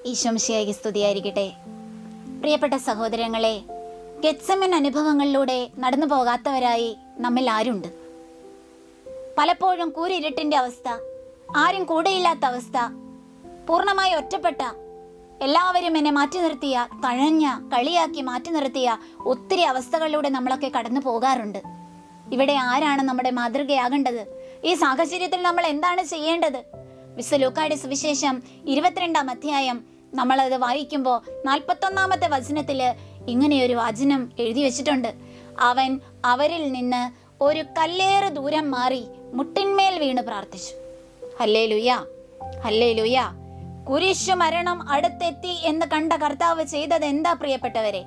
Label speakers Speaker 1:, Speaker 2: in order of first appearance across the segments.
Speaker 1: ഈശോംശിയായി സ്തുതിയായിരിക്കട്ടെ പ്രിയപ്പെട്ട സഹോദരങ്ങളെ ഗെറ്റ്സമൻ അനുഭവങ്ങളിലൂടെ നടന്നു പോകാത്തവരായി നമ്മിൽ ആരുണ്ട് പലപ്പോഴും കൂരിരുട്ടിന്റെ അവസ്ഥ ആരും കൂടെയില്ലാത്ത അവസ്ഥ പൂർണ്ണമായി ഒറ്റപ്പെട്ട എല്ലാവരും എന്നെ മാറ്റി നിർത്തിയ തഴഞ്ഞ കളിയാക്കി മാറ്റി നിർത്തിയ ഒത്തിരി അവസ്ഥകളിലൂടെ നമ്മളൊക്കെ കടന്നു പോകാറുണ്ട് ഇവിടെ ആരാണ് നമ്മുടെ മാതൃകയാകേണ്ടത് ഈ സാഹചര്യത്തിൽ നമ്മൾ എന്താണ് ചെയ്യേണ്ടത് വിശ്വ ലൂക്കായുടെ സുവിശേഷം ഇരുപത്തിരണ്ടാം അധ്യായം നമ്മളത് വായിക്കുമ്പോൾ നാൽപ്പത്തൊന്നാമത്തെ വചനത്തില് ഇങ്ങനെയൊരു വചനം എഴുതി വെച്ചിട്ടുണ്ട് അവൻ അവരിൽ നിന്ന് ഒരു കല്ലേറ് ദൂരം മാറി മുട്ടിന്മേൽ വീണ് പ്രാർത്ഥിച്ചു ഹല്ലേ ലുയ ഹല്ലേ ലുയ കുരിശു മരണം അടുത്തെത്തി എന്ന് കണ്ട കർത്താവ് ചെയ്തത് എന്താ പ്രിയപ്പെട്ടവരെ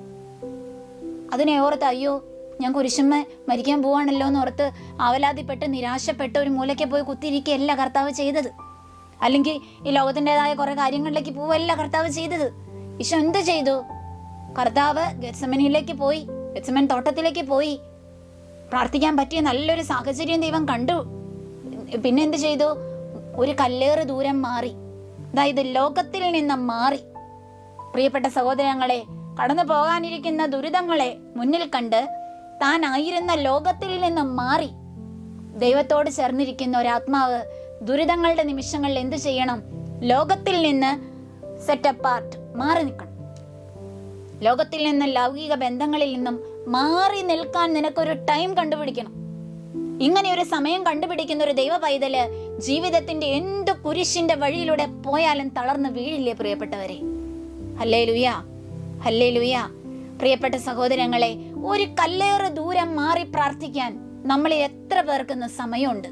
Speaker 1: അതിനെ ഓർത്ത് അയ്യോ ഞാൻ കുരിശുമ്മ മരിക്കാൻ പോവാണല്ലോ എന്ന് ഓർത്ത് അവലാതിപ്പെട്ട് നിരാശപ്പെട്ട് ഒരു മൂലയ്ക്ക് പോയി കുത്തിയിരിക്കുകയല്ല കർത്താവ് ചെയ്തത് അല്ലെങ്കിൽ ഈ ലോകത്തിൻ്റെതായ കുറെ കാര്യങ്ങളിലേക്ക് പോവല്ല കർത്താവ് ചെയ്തത് ഈശോ എന്ത് ചെയ്തു കർത്താവ് ഗത്സമനിലേക്ക് പോയി ഗത്സമൻ തോട്ടത്തിലേക്ക് പോയി പ്രാർത്ഥിക്കാൻ പറ്റിയ നല്ലൊരു സാഹചര്യം ദൈവം കണ്ടു പിന്നെ എന്ത് ചെയ്തു ഒരു കല്ലേറ് ദൂരം മാറി അതായത് ലോകത്തിൽ നിന്ന് മാറി പ്രിയപ്പെട്ട സഹോദരങ്ങളെ കടന്നു പോകാനിരിക്കുന്ന ദുരിതങ്ങളെ മുന്നിൽ കണ്ട് താൻ ആയിരുന്ന ലോകത്തിൽ നിന്ന് മാറി ദൈവത്തോട് ചേർന്നിരിക്കുന്ന ഒരാത്മാവ് ദുരിതങ്ങളുടെ നിമിഷങ്ങളിൽ എന്ത് ചെയ്യണം ലോകത്തിൽ നിന്ന് സെറ്റ് അപ്പാർട്ട് മാറി നിൽക്കണം ലോകത്തിൽ നിന്ന് ലൗകിക ബന്ധങ്ങളിൽ നിന്നും മാറി നിൽക്കാൻ നിനക്കൊരു ടൈം കണ്ടുപിടിക്കണം ഇങ്ങനെ ഒരു സമയം കണ്ടുപിടിക്കുന്ന ഒരു ദൈവ പൈതല് ജീവിതത്തിന്റെ എന്ത് കുരിശിന്റെ വഴിയിലൂടെ പോയാലും തളർന്ന് വീഴില്ലേ പ്രിയപ്പെട്ടവരെ ഹല്ലേ ലുയ ഹല്ലേ ലുയ പ്രിയപ്പെട്ട സഹോദരങ്ങളെ ഒരു കല്ലേറ് ദൂരം മാറി പ്രാർത്ഥിക്കാൻ നമ്മളിൽ എത്ര പേർക്കുന്ന സമയമുണ്ട്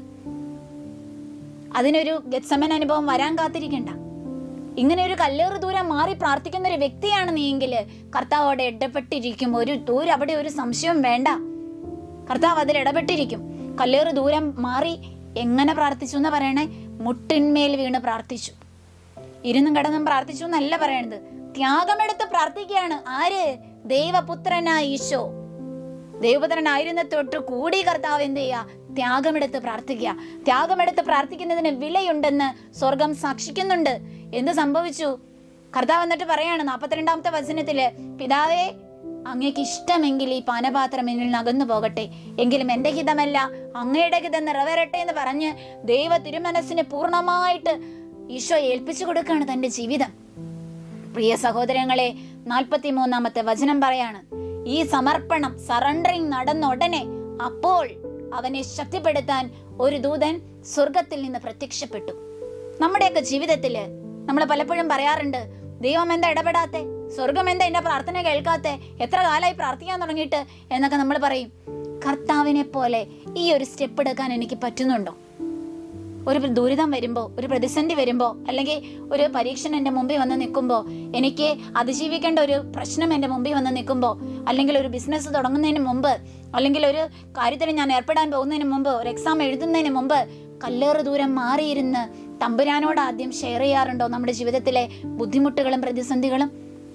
Speaker 1: അതിനൊരു ഗത്സമൻ അനുഭവം വരാൻ കാത്തിരിക്കണ്ട ഇങ്ങനെ ഒരു കല്ലേറ് ദൂരം മാറി പ്രാർത്ഥിക്കുന്ന ഒരു വ്യക്തിയാണ് നീയെങ്കിൽ കർത്താവ് അവിടെ ഇടപെട്ടിരിക്കും ഒരു ദൂരം അവിടെ ഒരു സംശയവും വേണ്ട കർത്താവ് അതിൽ ഇടപെട്ടിരിക്കും കല്ലേറ് ദൂരം മാറി എങ്ങനെ പ്രാർത്ഥിച്ചു എന്ന് പറയണേ മുട്ടിന്മേൽ വീണ് പ്രാർത്ഥിച്ചു ഇരുന്നും കിടന്നും പ്രാർത്ഥിച്ചു എന്നല്ല പറയണത് ത്യാഗമെടുത്ത് പ്രാർത്ഥിക്കുകയാണ് ആര് ദൈവപുത്രനായ ഈശോ ദൈവപുത്രനായിരുന്ന തൊട്ട് കൂടി കർത്താവ് എന്ത് ചെയ്യുക ത്യാഗമെടുത്ത് പ്രാർത്ഥിക്കുക ത്യാഗമെടുത്ത് പ്രാർത്ഥിക്കുന്നതിന് വിലയുണ്ടെന്ന് സ്വർഗം സാക്ഷിക്കുന്നുണ്ട് എന്ത് സംഭവിച്ചു കർത്താവ് എന്നിട്ട് പറയാണ് നാൽപ്പത്തിരണ്ടാമത്തെ വചനത്തില് പിതാവേ അങ്ങേക്ക് ഇഷ്ടമെങ്കിൽ ഈ പാനപാത്രം എന്നിൽ നിന്ന് അകന്നു പോകട്ടെ എങ്കിലും എൻ്റെ ഹിതമല്ല അങ്ങയുടെ ഹിതം നിറവേറട്ടെ എന്ന് പറഞ്ഞ് ദൈവ തിരുമനസ്സിന് പൂർണ്ണമായിട്ട് ഈശോ ഏൽപ്പിച്ചു കൊടുക്കുകയാണ് തൻ്റെ ജീവിതം പ്രിയ സഹോദരങ്ങളെ നാൽപ്പത്തി മൂന്നാമത്തെ വചനം പറയാണ് ഈ സമർപ്പണം സറണ്ടറിങ് നടന്ന ഉടനെ അപ്പോൾ അവനെ ശക്തിപ്പെടുത്താൻ ഒരു ദൂതൻ സ്വർഗത്തിൽ നിന്ന് പ്രത്യക്ഷപ്പെട്ടു നമ്മുടെയൊക്കെ ജീവിതത്തില് നമ്മൾ പലപ്പോഴും പറയാറുണ്ട് ദൈവം എന്താ ഇടപെടാത്തെ സ്വർഗം എന്താ എന്റെ പ്രാർത്ഥന കേൾക്കാത്തെ എത്ര കാലമായി പ്രാർത്ഥിക്കാൻ തുടങ്ങിയിട്ട് എന്നൊക്കെ നമ്മൾ പറയും കർത്താവിനെ പോലെ ഈ ഒരു സ്റ്റെപ്പ് എടുക്കാൻ എനിക്ക് പറ്റുന്നുണ്ടോ ഒരു ദുരിതം വരുമ്പോൾ ഒരു പ്രതിസന്ധി വരുമ്പോൾ അല്ലെങ്കിൽ ഒരു പരീക്ഷണം എൻ്റെ മുമ്പിൽ വന്ന് നിൽക്കുമ്പോൾ എനിക്ക് അതിജീവിക്കേണ്ട ഒരു പ്രശ്നം എൻ്റെ മുമ്പിൽ വന്ന് നിൽക്കുമ്പോൾ അല്ലെങ്കിൽ ഒരു ബിസിനസ് തുടങ്ങുന്നതിന് മുമ്പ് അല്ലെങ്കിൽ ഒരു കാര്യത്തിൽ ഞാൻ ഏർപ്പെടാൻ പോകുന്നതിന് മുമ്പ് ഒരു എക്സാം എഴുതുന്നതിന് മുമ്പ് കല്ലേറ് ദൂരം മാറിയിരുന്ന് തമ്പുരാനോട് ആദ്യം ഷെയർ ചെയ്യാറുണ്ടോ നമ്മുടെ ജീവിതത്തിലെ ബുദ്ധിമുട്ടുകളും പ്രതിസന്ധികളും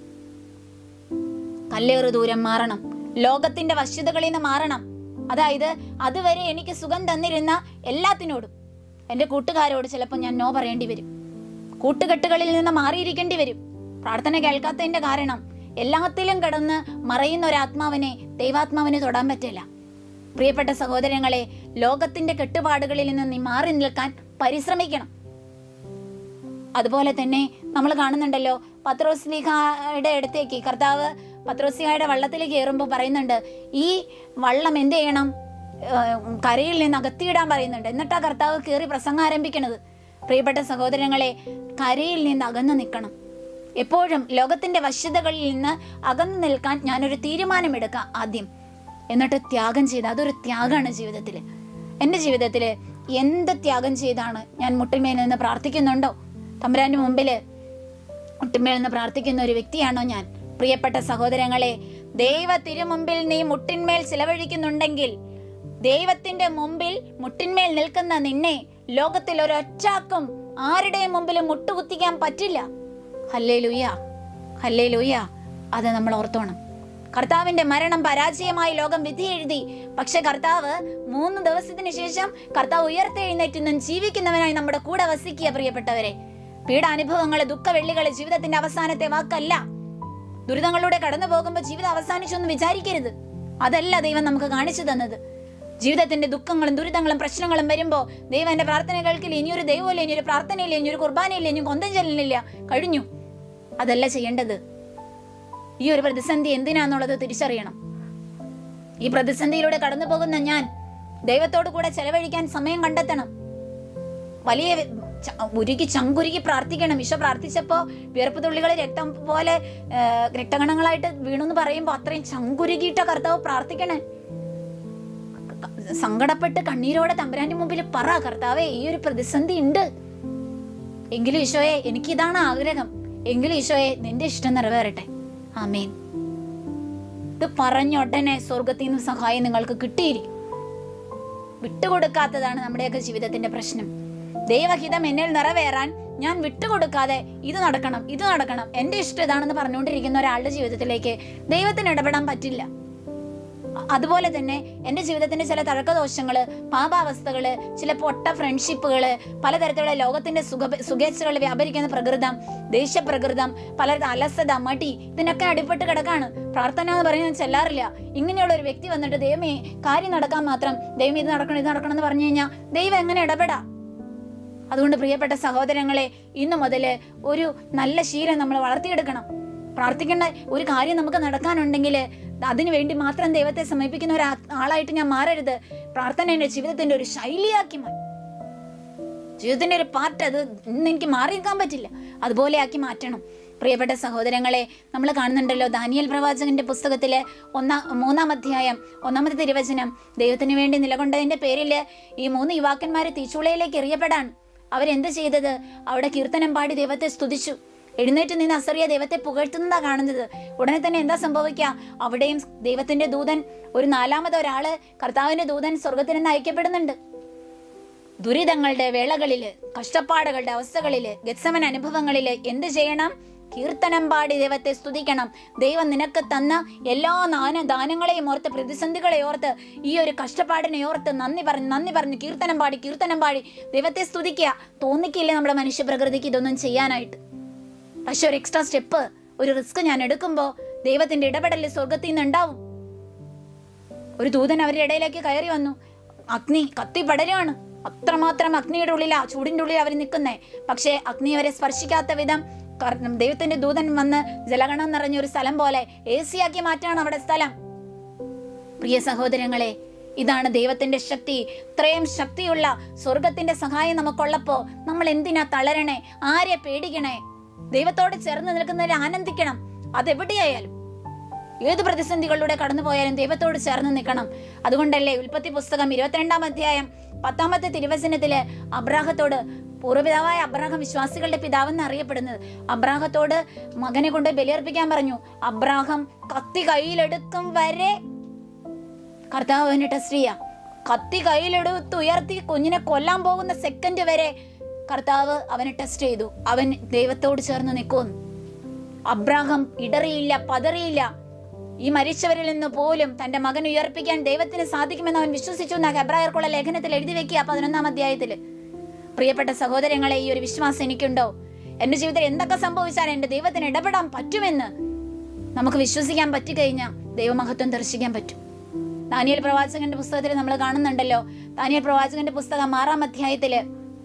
Speaker 1: കല്ലേറ് ദൂരം മാറണം ലോകത്തിന്റെ വശ്യതകളിൽ നിന്ന് മാറണം അതായത് അതുവരെ എനിക്ക് സുഖം തന്നിരുന്ന എല്ലാത്തിനോടും എൻ്റെ കൂട്ടുകാരോട് ചിലപ്പോൾ ഞാൻ നോ പറയേണ്ടി വരും കൂട്ടുകെട്ടുകളിൽ നിന്ന് മാറിയിരിക്കേണ്ടി വരും പ്രാർത്ഥന കേൾക്കാത്തതിന്റെ കാരണം എല്ലാത്തിലും കിടന്ന് മറയുന്ന ഒരു ആത്മാവിനെ ദൈവാത്മാവിന് തൊടാൻ പറ്റില്ല പ്രിയപ്പെട്ട സഹോദരങ്ങളെ ലോകത്തിന്റെ കെട്ടുപാടുകളിൽ നിന്ന് നീ മാറി നിൽക്കാൻ പരിശ്രമിക്കണം അതുപോലെ തന്നെ നമ്മൾ കാണുന്നുണ്ടല്ലോ പത്രോസ്ലിഹയുടെ അടുത്തേക്ക് കർത്താവ് പത്രോസ്ലിഹയുടെ വള്ളത്തിലേക്ക് കയറുമ്പോൾ പറയുന്നുണ്ട് ഈ വള്ളം എന്ത് ചെയ്യണം ഏഹ് കരയിൽ നിന്ന് അകത്തിയിടാൻ പറയുന്നുണ്ട് എന്നിട്ടാ കർത്താവ് കയറി പ്രസംഗം ആരംഭിക്കണത് പ്രിയപ്പെട്ട സഹോദരങ്ങളെ കരയിൽ നിന്ന് അകന്നു നിൽക്കണം എപ്പോഴും ലോകത്തിന്റെ വശ്യതകളിൽ നിന്ന് അകന്നു നിൽക്കാൻ ഞാനൊരു തീരുമാനമെടുക്കാം ആദ്യം എന്നിട്ട് ത്യാഗം ചെയ്ത് അതൊരു ത്യാഗമാണ് ജീവിതത്തിൽ എൻ്റെ ജീവിതത്തിൽ എന്ത് ത്യാഗം ചെയ്താണ് ഞാൻ മുട്ടിന്മേൽ നിന്ന് പ്രാർത്ഥിക്കുന്നുണ്ടോ തമ്പുരാന്റെ മുമ്പിൽ മുട്ടിന്മേൽ നിന്ന് പ്രാർത്ഥിക്കുന്ന ഒരു വ്യക്തിയാണോ ഞാൻ പ്രിയപ്പെട്ട സഹോദരങ്ങളെ ദൈവ തിരുമുമ്പിൽ നീ മുട്ടിന്മേൽ ചിലവഴിക്കുന്നുണ്ടെങ്കിൽ ദൈവത്തിന്റെ മുമ്പിൽ മുട്ടിന്മേൽ നിൽക്കുന്ന നിന്നെ ലോകത്തിൽ ഒരൊറ്റാക്കും ആരുടെയും മുമ്പിൽ മുട്ടുകുത്തിക്കാൻ പറ്റില്ല ഹല്ലേ ലൂയ ഹല്ലേ ലൂയ അത് നമ്മൾ ഓർത്തോണം കർത്താവിന്റെ മരണം പരാജയമായി ലോകം വിധി എഴുതി പക്ഷെ കർത്താവ് മൂന്ന് ദിവസത്തിന് ശേഷം കർത്താവ് ഉയർത്തെഴുന്നേറ്റുന്നും ജീവിക്കുന്നവനായി നമ്മുടെ കൂടെ വസിക്കുക പ്രിയപ്പെട്ടവരെ പീഡാനുഭവങ്ങള് ദുഃഖവെള്ളികള് ജീവിതത്തിന്റെ അവസാനത്തെ വാക്കല്ല ദുരിതങ്ങളിലൂടെ കടന്നു പോകുമ്പോൾ ജീവിതം അവസാനിച്ചൊന്ന് വിചാരിക്കരുത് അതല്ല ദൈവം നമുക്ക് കാണിച്ചു തന്നത് ജീവിതത്തിന്റെ ദുഃഖങ്ങളും ദുരിതങ്ങളും പ്രശ്നങ്ങളും വരുമ്പോ ദൈവം എന്റെ പ്രാർത്ഥന കേൾക്കില്ല ഇനിയൊരു ദൈവമില്ല ഇനിയൊരു പ്രാർത്ഥനയില്ല ഇനിയൊരു കുർബാനയില്ല ഇനി കൊന്തം ചെല്ലില്ല കഴിഞ്ഞു അതല്ല ചെയ്യേണ്ടത് ഈ ഒരു പ്രതിസന്ധി എന്തിനാന്നുള്ളത് തിരിച്ചറിയണം ഈ പ്രതിസന്ധിയിലൂടെ കടന്നു പോകുന്ന ഞാൻ ദൈവത്തോട് കൂടെ ചെലവഴിക്കാൻ സമയം കണ്ടെത്തണം വലിയ ച- ഉരുകി ചങ്കുരുകി പ്രാർത്ഥിക്കണം ഈശോ പ്രാർത്ഥിച്ചപ്പോ വിയർപ്പ് തുള്ളികൾ രക്തം പോലെ ആ, രക്തകണങ്ങളായിട്ട് വീണെന്ന് പറയുമ്പോ അത്രയും ചങ്കുരുകിയിട്ട കർത്താവ് പ്രാർത്ഥിക്കണേ ക- സങ്കടപ്പെട്ട് കണ്ണീരോടെ തമ്പുരാന്റെ മുമ്പിൽ പറ കർത്താവേ ഈ ഒരു പ്രതിസന്ധി ഉണ്ട് എങ്കിലും ഈശോയെ എനിക്കിതാണ് ആഗ്രഹം എങ്കിലും ഈശോയെ നിന്റെ ഇഷ്ടം നിറവേറട്ടെ ആമേൻ ഇത് പറഞ്ഞ ഉടനെ സ്വർഗത്തിൽ നിന്ന് സഹായം നിങ്ങൾക്ക് കിട്ടിയിരിക്കും വിട്ടുകൊടുക്കാത്തതാണ് നമ്മുടെയൊക്കെ ജീവിതത്തിന്റെ പ്രശ്നം ദൈവഹിതം എന്നിൽ നിറവേറാൻ ഞാൻ വിട്ടുകൊടുക്കാതെ ഇത് നടക്കണം ഇത് നടക്കണം എന്റെ ഇഷ്ടം ഇതാണെന്ന് പറഞ്ഞുകൊണ്ടിരിക്കുന്ന ഒരാളുടെ ജീവിതത്തിലേക്ക് ദൈവത്തിന് ഇടപെടാൻ പറ്റില്ല അ- അതുപോലെ തന്നെ എൻ്റെ ജീവിതത്തിന്റെ ചില തഴക്കദോഷങ്ങള് പാപാവസ്ഥകള് ചില പൊട്ട ഫ്രണ്ട്ഷിപ്പുകള് പലതരത്തിലുള്ള ലോകത്തിന്റെ സുഖ സുഖേച്ഛകൾ വ്യാപരിക്കുന്ന പ്രകൃതം ദേഷ്യപ്രകൃതം പലരുടെ അലസത മടി ഇതിനൊക്കെ അടിപ്പെട്ട് കിടക്കാണ് പ്രാർത്ഥന എന്ന് പറഞ്ഞ് ഞാൻ ചെല്ലാറില്ല ഇങ്ങനെയുള്ള ഒരു വ്യക്തി വന്നിട്ട് ദൈവമേ കാര്യം നടക്കാൻ മാത്രം ദൈവം ഇത് നടക്കണം ഇത് നടക്കണം എന്ന് പറഞ്ഞു കഴിഞ്ഞാൽ ദൈവം എങ്ങനെ ഇടപെടാ അതുകൊണ്ട് പ്രിയപ്പെട്ട സഹോദരങ്ങളെ ഇന്നു മുതൽ ഒരു നല്ല ശീലം നമ്മൾ വളർത്തിയെടുക്കണം പ്രാർത്ഥിക്കേണ്ട ഒരു കാര്യം നമുക്ക് നടക്കാനുണ്ടെങ്കിൽ അതിനു വേണ്ടി മാത്രം ദൈവത്തെ സമീപിക്കുന്ന ഒരു ആ- ആളായിട്ട് ഞാൻ മാറരുത് പ്രാർത്ഥന എൻ്റെ ജീവിതത്തിന്റെ ഒരു ശൈലിയാക്കി മാറ്റി ജീവിതത്തിന്റെ ഒരു പാർട്ട് അത് ഇന്ന് എനിക്ക് മാറി നിൽക്കാൻ പറ്റില്ല അതുപോലെ ആക്കി മാറ്റണം പ്രിയപ്പെട്ട സഹോദരങ്ങളെ നമ്മൾ കാണുന്നുണ്ടല്ലോ ദാനിയൽ പ്രവാചകന്റെ പുസ്തകത്തിലെ ഒന്നാം മൂന്നാം അധ്യായം ഒന്നാമത്തെ തിരുവചനം ദൈവത്തിന് വേണ്ടി നിലകൊണ്ടതിന്റെ പേരിൽ ഈ മൂന്ന് യുവാക്കന്മാരെ തീച്ചുളയിലേക്ക് എറിയപ്പെടാണ് അവരെന്ത് ചെയ്തത് അവിടെ കീർത്തനം പാടി ദൈവത്തെ സ്തുതിച്ചു എഴുന്നേറ്റ് നിന്ന് അസറിയ ദൈവത്തെ പുകഴ്ത്തുന്നതാ കാണുന്നത് ഉടനെ തന്നെ എന്താ സംഭവിക്കുക അവിടെയും ദൈവത്തിന്റെ ദൂതൻ ഒരു നാലാമത് ഒരാള് കർത്താവിന്റെ ദൂതൻ സ്വർഗത്തിൽ നിന്ന് അയക്കപ്പെടുന്നുണ്ട് ദുരിതങ്ങളുടെ വേളകളില് കഷ്ടപ്പാടുകളുടെ അവസ്ഥകളില് ഗത്സമൻ അനുഭവങ്ങളില് എന്ത് ചെയ്യണം കീർത്തനം പാടി ദൈവത്തെ സ്തുതിക്കണം ദൈവം നിനക്ക് തന്ന എല്ലാ നാന ദാനങ്ങളെയും ഓർത്ത് പ്രതിസന്ധികളെ ഓർത്ത് ഈ ഒരു കഷ്ടപ്പാടിനെ ഓർത്ത് നന്ദി പറഞ്ഞ് നന്ദി പറഞ്ഞ് കീർത്തനം പാടി കീർത്തനം പാടി ദൈവത്തെ സ്തുതിക്കുക തോന്നിക്കില്ലേ നമ്മുടെ മനുഷ്യ പ്രകൃതിക്ക് ഇതൊന്നും ചെയ്യാനായിട്ട് പക്ഷെ ഒരു എക്സ്ട്രാ സ്റ്റെപ്പ് ഒരു റിസ്ക് ഞാൻ എടുക്കുമ്പോൾ ദൈവത്തിന്റെ ഇടപെടൽ സ്വർഗത്തിൽ നിന്ന് ഉണ്ടാവും ഒരു ദൂതൻ അവരുടെ ഇടയിലേക്ക് കയറി വന്നു അഗ്നി കത്തി പടരുകയാണ് അത്രമാത്രം അഗ്നിയുടെ ഉള്ളിലാ ചൂടിന്റെ ഉള്ളിൽ അവർ നിൽക്കുന്നേ പക്ഷേ അഗ്നി അവരെ സ്പർശിക്കാത്ത വിധം കർ- ദൈവത്തിന്റെ ദൂതൻ വന്ന് ജലഗണം നിറഞ്ഞ ഒരു സ്ഥലം പോലെ എ ആക്കി മാറ്റാണ് അവിടെ സ്ഥലം പ്രിയ സഹോദരങ്ങളെ ഇതാണ് ദൈവത്തിന്റെ ശക്തി ഇത്രയും ശക്തിയുള്ള സ്വർഗത്തിന്റെ സഹായം നമുക്കുള്ളപ്പോ നമ്മൾ എന്തിനാ തളരണേ ആരെ പേടിക്കണേ ദൈവത്തോട് ചേർന്ന് നിൽക്കുന്നതിൽ ആനന്ദിക്കണം അതെവിടെയായാലും ഏത് പ്രതിസന്ധികളിലൂടെ കടന്നു പോയാലും ദൈവത്തോട് ചേർന്ന് നിൽക്കണം അതുകൊണ്ടല്ലേ ഉൽപ്പത്തി പുസ്തകം ഇരുപത്തിരണ്ടാം അധ്യായം പത്താമത്തെ തിരുവചനത്തില് അബ്രാഹത്തോട് പൂർവ്വപിതാവായ അബ്രാഹം വിശ്വാസികളുടെ പിതാവെന്ന് അറിയപ്പെടുന്നത് അബ്രാഹത്തോട് മകനെ കൊണ്ട് ബലിയർപ്പിക്കാൻ പറഞ്ഞു അബ്രാഹം കത്തി കയ്യിലെടുക്കും വരെ കർത്താവ് അവനെ ടെസ്റ്റ് ചെയ്യാ കത്തി കയ്യിലെടുത്ത് ഉയർത്തി കുഞ്ഞിനെ കൊല്ലാൻ പോകുന്ന സെക്കൻഡ് വരെ കർത്താവ് അവനെ ടെസ്റ്റ് ചെയ്തു അവൻ ദൈവത്തോട് ചേർന്ന് നിൽക്കുന്നു അബ്രാഹം ഇടറിയില്ല പതറിയില്ല ഈ മരിച്ചവരിൽ നിന്ന് പോലും തന്റെ മകൻ ഉയർപ്പിക്കാൻ ദൈവത്തിന് സാധിക്കുമെന്ന് അവൻ വിശ്വസിച്ചു എന്ന ഹെബ്രായർക്കുള്ള ലേഖനത്തിൽ എഴുതി വെക്കുക പതിനൊന്നാം അധ്യായത്തില് പ്രിയപ്പെട്ട സഹോദരങ്ങളെ ഈ ഒരു വിശ്വാസം എനിക്കുണ്ടോ എന്റെ ജീവിതത്തിൽ എന്തൊക്കെ സംഭവിച്ചാലും എന്റെ ദൈവത്തിന് ഇടപെടാൻ പറ്റുമെന്ന് നമുക്ക് വിശ്വസിക്കാൻ പറ്റിക്കഴിഞ്ഞാൽ ദൈവമഹത്വം ദർശിക്കാൻ പറ്റും ദാനിയൽ പ്രവാചകന്റെ പുസ്തകത്തിൽ നമ്മൾ കാണുന്നുണ്ടല്ലോ ദാനിയൽ പ്രവാചകന്റെ പുസ്തകം ആറാം അധ്യായത്തില്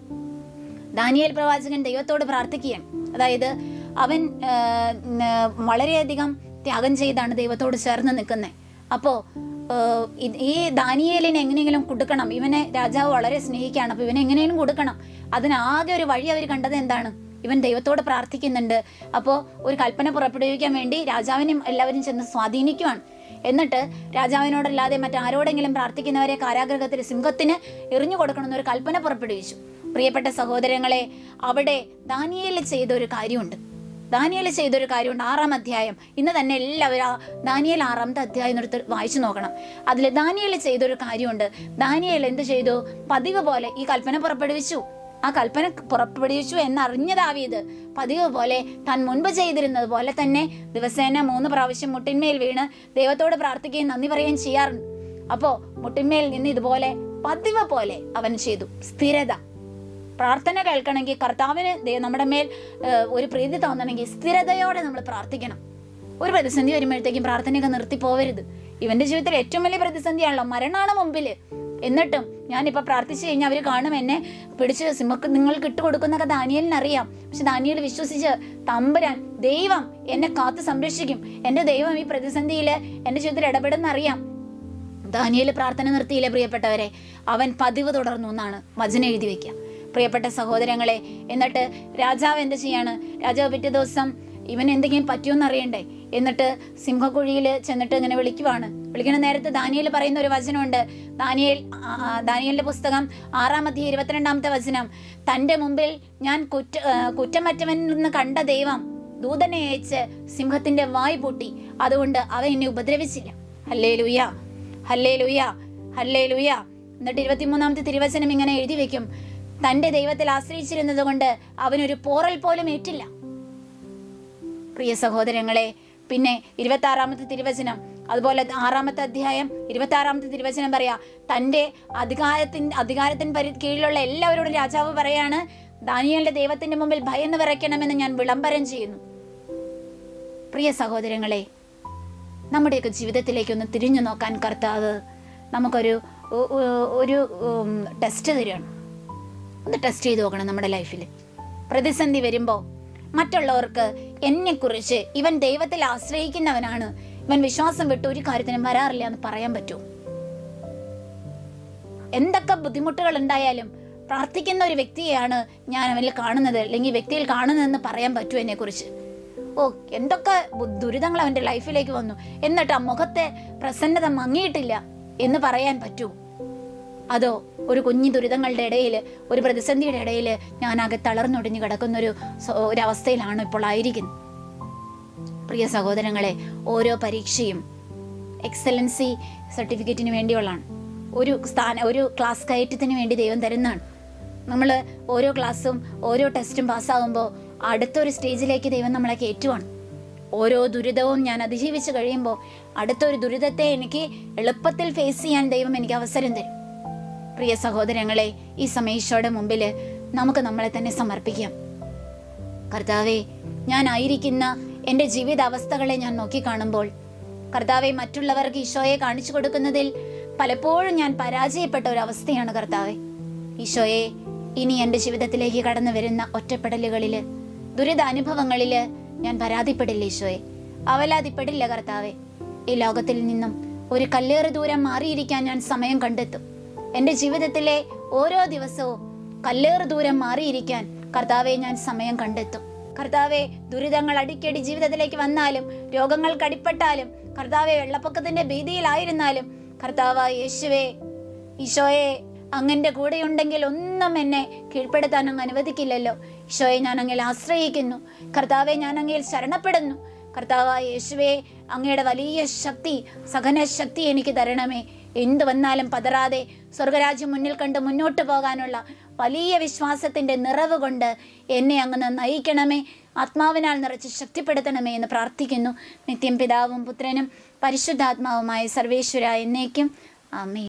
Speaker 1: ദാനിയേൽ പ്രവാചകൻ ദൈവത്തോട് പ്രാർത്ഥിക്കുകയാണ് അതായത് അവൻ ആ, ന, വളരെയധികം ത്യാഗം ചെയ്താണ് ദൈവത്തോട് ചേർന്ന് നിൽക്കുന്നത് അപ്പോ ആ, ഇത് ഈ ദാനിയേലിനെ എങ്ങനെയെങ്കിലും കൊടുക്കണം ഇവനെ രാജാവ് വളരെ സ്നേഹിക്കുകയാണ് അപ്പൊ ഇവനെ എങ്ങനെയെങ്കിലും കൊടുക്കണം അതിനാകെ ഒരു വഴി അവർ കണ്ടത് എന്താണ് ഇവൻ ദൈവത്തോട് പ്രാർത്ഥിക്കുന്നുണ്ട് അപ്പോൾ ഒരു കൽപ്പന പുറപ്പെടുവിക്കാൻ വേണ്ടി രാജാവിനും എല്ലാവരും ചെന്ന് സ്വാധീനിക്കുവാണ് എന്നിട്ട് രാജാവിനോടല്ലാതെ മറ്റാരോടെങ്കിലും പ്രാർത്ഥിക്കുന്നവരെ കാരാഗ്രഹത്തിൽ സിംഹത്തിന് എറിഞ്ഞു കൊടുക്കണമെന്ന് ഒരു കൽപ്പന പുറപ്പെടുവിച്ചു പ്രിയപ്പെട്ട സഹോദരങ്ങളെ അവിടെ ദാനിയേൽ ചെയ്ത ഒരു കാര്യമുണ്ട് ദാനിയേൽ ചെയ്തൊരു കാര്യമുണ്ട് ആറാം അധ്യായം ഇന്ന് തന്നെ എല്ലാവരും ആ ദാനിയേൽ ആറാമത്തെ അധ്യായം എടുത്ത് വായിച്ചു നോക്കണം അതിൽ ദാനിയേൽ ചെയ്തൊരു കാര്യമുണ്ട് ദാനിയേൽ എന്ത് ചെയ്തു പതിവ് പോലെ ഈ കൽപ്പന പുറപ്പെടുവിച്ചു ആ കൽപ്പന പുറപ്പെടുവിച്ചു എന്നറിഞ്ഞതാവിയത് പതിവ് പോലെ താൻ മുൻപ് ചെയ്തിരുന്നത് പോലെ തന്നെ ദിവസേന മൂന്ന് പ്രാവശ്യം മുട്ടിന്മേൽ വീണ് ദൈവത്തോട് പ്രാർത്ഥിക്കുകയും നന്ദി പറയുകയും ചെയ്യാറുണ്ട് അപ്പോ മുട്ടിന്മേൽ നിന്ന് ഇതുപോലെ പതിവ് പോലെ അവൻ ചെയ്തു സ്ഥിരത പ്രാർത്ഥന കേൾക്കണമെങ്കിൽ കർത്താവിന് ദേ- നമ്മുടെ മേൽ ഏഹ്, ഒരു പ്രീതി തോന്നണമെങ്കിൽ സ്ഥിരതയോടെ നമ്മൾ പ്രാർത്ഥിക്കണം ഒരു പ്രതിസന്ധി വരുമ്പോഴത്തേക്കും പ്രാർത്ഥനയൊക്കെ നിർത്തി പോവരുത് ഇവന്റെ ജീവിതത്തിൽ ഏറ്റവും വലിയ പ്രതിസന്ധിയാണല്ലോ മരണമാണ് മുമ്പിൽ എന്നിട്ടും ഞാനിപ്പോൾ പ്രാർത്ഥിച്ചു കഴിഞ്ഞാൽ അവർ കാണും എന്നെ പിടിച്ച് സിമക്ക് നിങ്ങൾക്ക് ഇട്ടുകൊടുക്കുന്നൊക്കെ ദാനിയലിന് അറിയാം പക്ഷെ ദാനിയൽ വിശ്വസിച്ച് തമ്പുരാൻ ദൈവം എന്നെ കാത്തു സംരക്ഷിക്കും എൻ്റെ ദൈവം ഈ പ്രതിസന്ധിയിൽ എൻ്റെ ജീവിതത്തിൽ ഇടപെടുന്ന അറിയാം ദാനിയേൽ പ്രാർത്ഥന നിർത്തിയില്ലേ പ്രിയപ്പെട്ടവരെ അവൻ പതിവ് തുടർന്നു എന്നാണ് വചനം എഴുതി വെക്കുക പ്രിയപ്പെട്ട സഹോദരങ്ങളെ എന്നിട്ട് രാജാവ് എന്ത് ചെയ്യാണ് രാജാവ് പിറ്റേ ദിവസം ഇവൻ എന്തെങ്കിലും പറ്റുമെന്ന് അറിയണ്ടേ എന്നിട്ട് സിംഹക്കുഴിയിൽ ചെന്നിട്ട് ഇങ്ങനെ വിളിക്കുവാണ് വിളിക്കുന്ന നേരത്ത് ദാനിയേൽ പറയുന്ന ഒരു വചനമുണ്ട് ദാനിയേൽ ആ, ആ, ദാനിയേലിന്റെ പുസ്തകം ആറാമത്തെ ഇരുപത്തിരണ്ടാമത്തെ വചനം തന്റെ മുമ്പിൽ ഞാൻ കുറ്റ ആ, കുറ്റമറ്റവൻ എന്ന് കണ്ട ദൈവം ദൂതനെ അയച്ച് സിംഹത്തിന്റെ വായ് പൂട്ടി അതുകൊണ്ട് അവൻ എന്നെ ഉപദ്രവിച്ചില്ല ഹല്ലേ ലുയ്യ ഹല്ലേ ലുയ്യ ഹല്ലേ ലുയ്യ എന്നിട്ട് ഇരുപത്തിമൂന്നാമത്തെ തിരുവചനം ഇങ്ങനെ എഴുതി വെക്കും തന്റെ ദൈവത്തിൽ ആശ്രയിച്ചിരുന്നത് കൊണ്ട് അവനൊരു പോറൽ പോലും ഏറ്റില്ല പ്രിയ സഹോദരങ്ങളെ പിന്നെ ഇരുപത്തി ആറാമത്തെ തിരുവചനം അതുപോലെ ആറാമത്തെ അധ്യായം ഇരുപത്തി ആറാമത്തെ തിരുവചനം പറയാ തന്റെ അധികാരത്തിൻ അധികാരത്തിന് പരി കീഴിലുള്ള എല്ലാവരോടും രാജാവ് പറയാണ് ദാനിയലിന്റെ ദൈവത്തിന്റെ മുമ്പിൽ ഭയന്ന് വിറയ്ക്കണമെന്ന് ഞാൻ വിളംബരം ചെയ്യുന്നു പ്രിയ സഹോദരങ്ങളെ നമ്മുടെയൊക്കെ ജീവിതത്തിലേക്ക് ഒന്ന് തിരിഞ്ഞു നോക്കാൻ കർത്താവ് നമുക്കൊരു ഒ- ഒ- ഒരു ഉം, ടെസ്റ്റ് തരികയാണ് ഒന്ന് ടെസ്റ്റ് ചെയ്ത് നോക്കണം നമ്മുടെ ലൈഫിൽ പ്രതിസന്ധി വരുമ്പോൾ മറ്റുള്ളവർക്ക് എന്നെക്കുറിച്ച് ഇവൻ ദൈവത്തിൽ ആശ്രയിക്കുന്നവനാണ് ഇവൻ വിശ്വാസം വിട്ട് ഒരു കാര്യത്തിനും വരാറില്ല എന്ന് പറയാൻ പറ്റുമോ എന്തൊക്കെ ബുദ്ധിമുട്ടുകൾ ഉണ്ടായാലും പ്രാർത്ഥിക്കുന്ന ഒരു വ്യക്തിയെയാണ് ഞാൻ അവനിൽ കാണുന്നത് അല്ലെങ്കിൽ വ്യക്തിയിൽ കാണുന്നതെന്ന് പറയാൻ പറ്റുമോ എന്നെക്കുറിച്ച് ഓ എന്തൊക്കെ ബു- ദുരിതങ്ങൾ അവന്റെ ലൈഫിലേക്ക് വന്നു എന്നിട്ട് ആ മുഖത്തെ പ്രസന്നത മങ്ങിയിട്ടില്ല എന്ന് പറയാൻ പറ്റുമോ അതോ ഒരു കുഞ്ഞു ദുരിതങ്ങളുടെ ഇടയിൽ ഒരു പ്രതിസന്ധിയുടെ ഇടയിൽ ഞാനാകെ തളർന്നൊടിഞ്ഞു കിടക്കുന്ന ഒരു സ- ഒരവസ്ഥയിലാണ് ഇപ്പോൾ ആയിരിക്കുന്നത് പ്രിയ സഹോദരങ്ങളെ ഓരോ പരീക്ഷയും എക്സലൻസി സർട്ടിഫിക്കറ്റിന് വേണ്ടിയുള്ളതാണ് ഒരു സ്ഥാന ഒരു ക്ലാസ് കയറ്റത്തിന് വേണ്ടി ദൈവം തരുന്നതാണ് നമ്മൾ ഓരോ ക്ലാസ്സും ഓരോ ടെസ്റ്റും പാസ്സാകുമ്പോൾ അടുത്തൊരു സ്റ്റേജിലേക്ക് ദൈവം നമ്മളെ കയറ്റുവാണ് ഓരോ ദുരിതവും ഞാൻ അതിജീവിച്ച് കഴിയുമ്പോൾ അടുത്തൊരു ദുരിതത്തെ എനിക്ക് എളുപ്പത്തിൽ ഫേസ് ചെയ്യാൻ ദൈവം എനിക്ക് അവസരം തരും പ്രിയ സഹോദരങ്ങളെ ഈ സമയത്തോടെ മുമ്പിൽ നമുക്ക് നമ്മളെ തന്നെ സമർപ്പിക്കാം കർത്താവെ ഞാനായിരിക്കുന്ന എൻ്റെ ജീവിതാവസ്ഥകളെ ഞാൻ നോക്കിക്കാണുമ്പോൾ കർത്താവെ മറ്റുള്ളവർക്ക് ഈശോയെ കാണിച്ചു കൊടുക്കുന്നതിൽ പലപ്പോഴും ഞാൻ പരാജയപ്പെട്ട ഒരു അവസ്ഥയാണ് കർത്താവെ ഈശോയെ ഇനി എൻ്റെ ജീവിതത്തിലേക്ക് കടന്നു വരുന്ന ഒറ്റപ്പെടലുകളില് ദുരിതാനുഭവങ്ങളില് ഞാൻ പരാതിപ്പെടില്ല ഈശോയെ അവലാതിപ്പെടില്ല കർത്താവെ ഈ ലോകത്തിൽ നിന്നും ഒരു കല്ലേറ് ദൂരം മാറിയിരിക്കാൻ ഞാൻ സമയം കണ്ടെത്തും എൻ്റെ ജീവിതത്തിലെ ഓരോ ദിവസവും കല്ലേറ് ദൂരം മാറിയിരിക്കാൻ കർത്താവെ ഞാൻ സമയം കണ്ടെത്തും കർത്താവെ ദുരിതങ്ങൾ അടിക്കടി ജീവിതത്തിലേക്ക് വന്നാലും രോഗങ്ങൾ കടിപ്പെട്ടാലും കർത്താവെ വെള്ളപ്പൊക്കത്തിന്റെ ഭീതിയിലായിരുന്നാലും കർത്താവ് യേശുവേ ഈശോയെ അങ്ങന്റെ കൂടെയുണ്ടെങ്കിൽ ഒന്നും എന്നെ കീഴ്പ്പെടുത്താൻ അങ്ങ് അനുവദിക്കില്ലല്ലോ ഈശോയെ ഞാൻ അങ്ങിൽ ആശ്രയിക്കുന്നു കർത്താവെ ഞാൻ അങ്ങിൽ ശരണപ്പെടുന്നു കർത്താവായ യേശുവേ അങ്ങയുടെ വലിയ ശക്തി സഹന ശക്തി എനിക്ക് തരണമേ എന്തു വന്നാലും പതറാതെ സ്വർഗരാജ്യം മുന്നിൽ കണ്ട് മുന്നോട്ട് പോകാനുള്ള വലിയ വിശ്വാസത്തിന്റെ നിറവ് കൊണ്ട് എന്നെ അങ്ങ് നയിക്കണമേ ആത്മാവിനാൽ നിറച്ച് ശക്തിപ്പെടുത്തണമേ എന്ന് പ്രാർത്ഥിക്കുന്നു നിത്യം പിതാവും പുത്രനും പരിശുദ്ധാത്മാവുമായ സർവേശ്വര എന്നേക്കും ആമേ